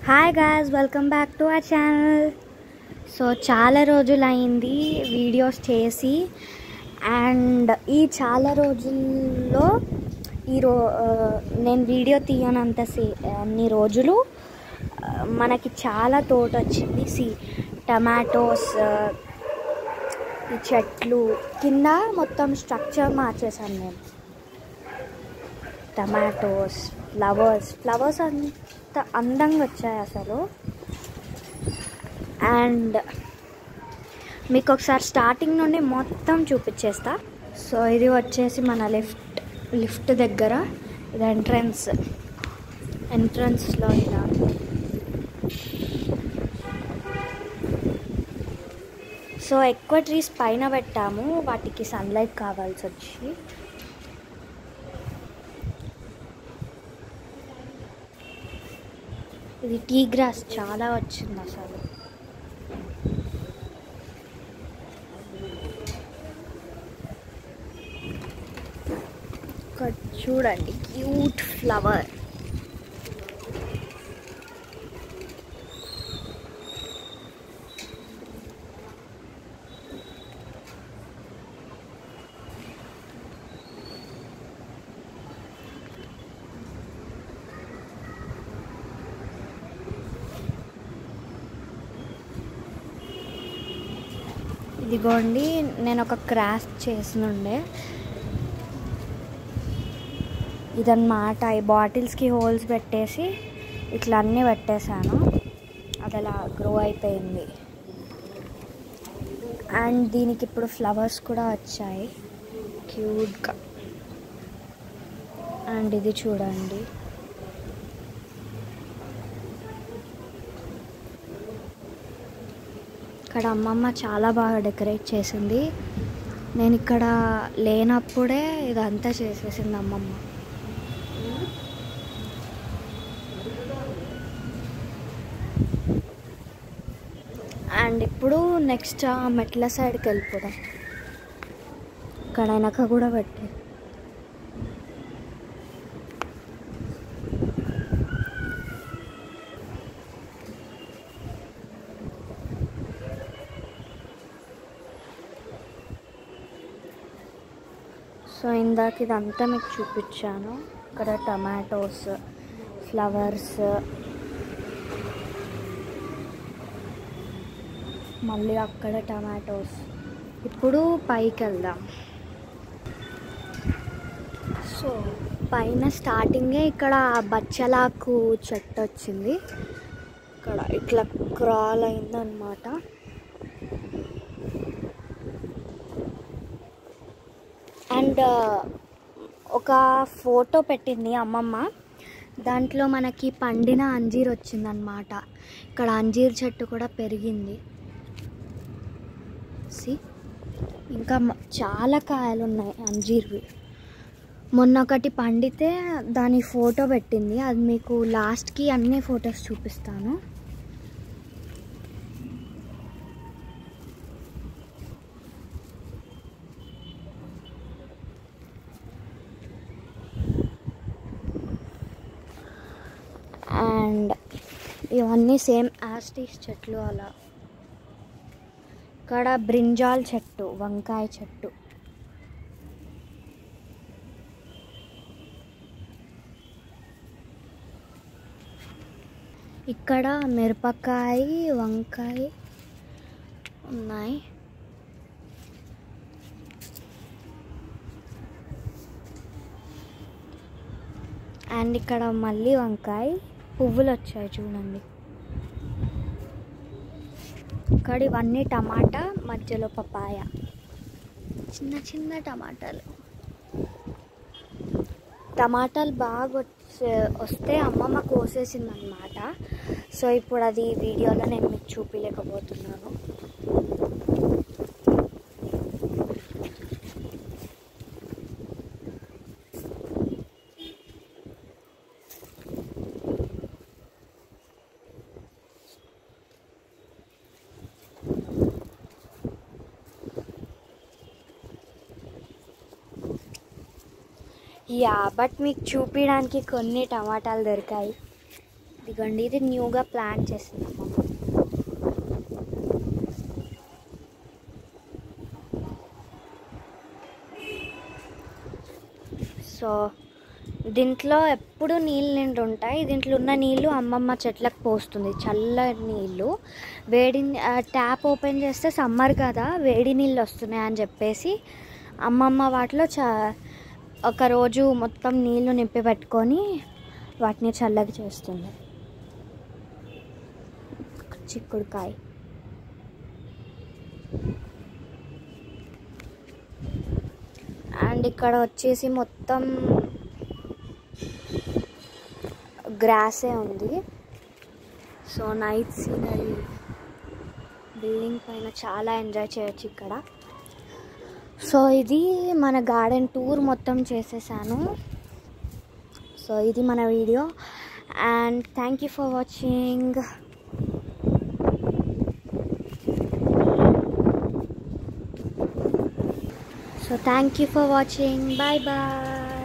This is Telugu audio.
hi guys welcome back to our channel so చాలా రోజులైంది వీడియోస్ చేసి అండ్ ఈ చాలా రోజుల్లో ఈ రో ఆ, నేను వీడియో తీయనంత సే అన్ని రోజులు ఆ, మనకి చాలా తోట వచ్చింది సి టమాటోస్ ఆ, ఈ చెట్లు కింద మొత్తం స్ట్రక్చర్ మార్చేసాను నేను టమాటోస్ ఫ్లవర్స్ ఫ్లవర్స్ అంత అందంగా వచ్చాయి అసలు అండ్ మీకు ఒకసారి స్టార్టింగ్ నుండి మొత్తం చూపించేస్తా సో ఇది వచ్చేసి మన లిఫ్ట్ లిఫ్ట్ దగ్గర ఇది ఎంట్రన్స్ ఎంట్రన్స్లో ఇలా సో ఎక్కువ ట్రీస్ పైన పెట్టాము వాటికి సన్లైట్ కావాల్సి వచ్చి ఇది టీ గ్రాస్ చాలా వచ్చింది అసలు ఇక్కడ చూడండి క్యూట్ ఫ్లవర్ ఇదిగోండి నేను ఒక క్రాఫ్ట్ చేసినుండే ఇదన్నమాట ఈ బాటిల్స్కి హోల్స్ పెట్టేసి ఇట్లా అన్నీ పెట్టేశాను అది అలా గ్రో అయిపోయింది అండ్ దీనికి ఇప్పుడు ఫ్లవర్స్ కూడా వచ్చాయి క్యూట్గా అండ్ ఇది చూడండి ఇక్కడ అమ్మమ్మ చాలా బాగా డెకరేట్ చేసింది నేను ఇక్కడ లేనప్పుడే ఇదంతా చేసేసింది అమ్మమ్మ అండ్ ఇప్పుడు నెక్స్ట్ ఆ మెట్ల సైడ్కి వెళ్ళిపోదాం ఇక్కడ వెనక కూడా పెట్టి సో ఇందాక ఇదంతా మీకు చూపించాను ఇక్కడ టమాటోస్ ఫ్లవర్స్ మళ్ళీ అక్కడ టమాటోస్ ఇప్పుడు పైకి వెళ్దాం సో పైన స్టార్టింగే ఇక్కడ బచ్చలాకు చెట్టు వచ్చింది ఇక్కడ ఇట్లా క్రాల్ అయిందనమాట అండ్ ఒక ఫోటో పెట్టింది అమ్మమ్మ దాంట్లో మనకి పండిన అంజీర్ వచ్చిందనమాట ఇక్కడ అంజీర్ చెట్టు కూడా పెరిగింది సి ఇంకా మ- చాలా కాయలు ఉన్నాయి అంజీర్వి మొన్న ఒకటి పండితే దాని ఫోటో పెట్టింది అది మీకు లాస్ట్కి అన్ని ఫొటోస్ చూపిస్తాను అండ్ ఇవన్నీ సేమ్ యాస్టీస్ చెట్లు అలా ఇక్కడ బ్రింజాల్ చెట్టు వంకాయ చెట్టు ఇక్కడ మిరపకాయ వంకాయ ఉన్నాయి అండ్ ఇక్కడ మళ్ళీ వంకాయ పువ్వులు వచ్చాయి చూడండి ఇక్కడ ఇవన్నీ టమాటా మధ్యలో పపాయ చిన్న చిన్న టమాటాలు టమాటాలు బాగా వచ్చే వస్తే అమ్మమ్మ కోసేసింది అనమాట సో ఇప్పుడు అది వీడియోలో నేను మీకు చూపించలేకపోతున్నాను యా బట్ మీకు చూపించడానికి కొన్ని టమాటాలు దొరికాయి ఇదిగోండి ఇది న్యూగా ప్లాన్ చేసింది అమ్మమ్మ సో దీంట్లో ఎప్పుడు నీళ్ళు నిండి ఉంటాయి దీంట్లో ఉన్న నీళ్ళు అమ్మమ్మ చెట్లకు పోస్తుంది చల్లటి నీళ్ళు వేడి ఆ, ట్యాప్ ఓపెన్ చేస్తే సమ్మర్ కదా వేడి నీళ్ళు వస్తున్నాయి అని చెప్పేసి అమ్మమ్మ వాటిలో చ ఒక రోజు మొత్తం నీళ్లు నింపి పెట్టుకొని వాటిని చల్లగా చేస్తుంది చిక్కుడుకాయ అండ్ ఇక్కడ వచ్చేసి మొత్తం గ్రాసే ఉంది సో నైట్ సీనరీ బిల్డింగ్ పైన చాలా ఎంజాయ్ చేయొచ్చు ఇక్కడ సో ఇది మన గార్డెన్ టూర్ మొత్తం చేసేసాను సో ఇది మన video and thank you for watching so thank you for watching bye bye